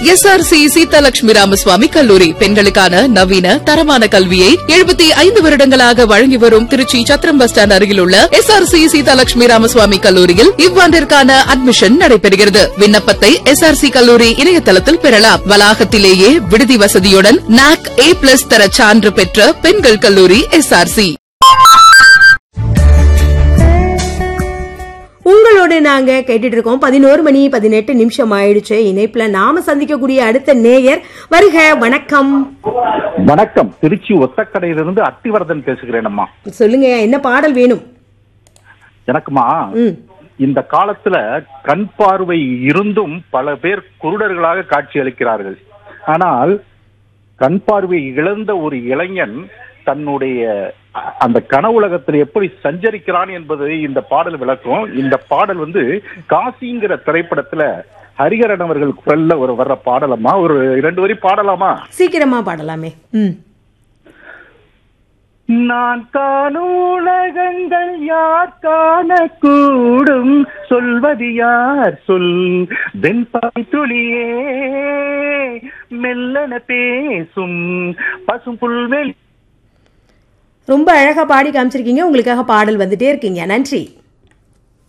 S R C Seethalakshmi Ramaswamy கல்லூரி பெண்களுக்கான நவீன தரமான கல்வியை எழுபத்தி ஐந்து வருடங்களாக வழங்கி வரும் திருச்சி சத்திரம் பஸ் ஸ்டாண்ட் அருகில் உள்ள S R C Seethalakshmi Ramaswamy கல்லூரியில் இவ்வாண்டிற்கான அட்மிஷன் நடைபெறுகிறது விண்ணப்பத்தை எஸ் ஆர் சி கல்லூரி இணையதளத்தில் பெறலாம் வளாகத்திலேயே விடுதி வசதியுடன் நாக் ஏ பிளஸ் தர சான்று பெற்ற பெண்கள் கல்லூரி எஸ் ஆர் சி உங்களோட நாங்க கேட்டுட்டு இருக்கோம் பதினோரு மணி பதினெட்டு நிமிஷம் ஆயிடுச்சு இணைப்புல நாம சந்திக்கக்கூடிய அடுத்த நேயர் வருக வணக்கம் வணக்கம் திருச்சி ஒத்தக்கடையிலிருந்து அத்திவரதன் பேசுகிறேன் அம்மா சொல்லுங்க என்ன பாடல் வேணும் எனக்குமா ம் இந்த காலத்துல கண் பார்வை இருந்தும் பல பேர் குருடர்களாக காட்சி அளிக்கிறார்கள் ஆனால் கண் பார்வை இழந்த ஒரு இளைஞன் தன்னுடைய அ- அந்த கனவுலகத்தில் எப்படி சஞ்சரிக்கிறான் என்பது இந்த பாடல் விளக்கும் இந்த பாடல் வந்து காசிங்கிற திரைப்படத்துல ஹரிஹரன் அவர்கள் குரல்ல ஒரு வர்ற பாடலம்மா ஒரு இரண்டு வரி பாடலாமா சீக்கிரமா பாடலாமே ம் நான் காணும் உலகங்கள் யார் காணக்கூடும் சொல்வது யார் சொல் வெண்பாய் துளியே மெல்லன பேசும் பசும் புல்வெளி ரொம்ப அழகா பாடி காமிச்சிருக்கீங்க உங்களுக்காக பாடல் வந்துட்டே இருக்கீங்க நன்றி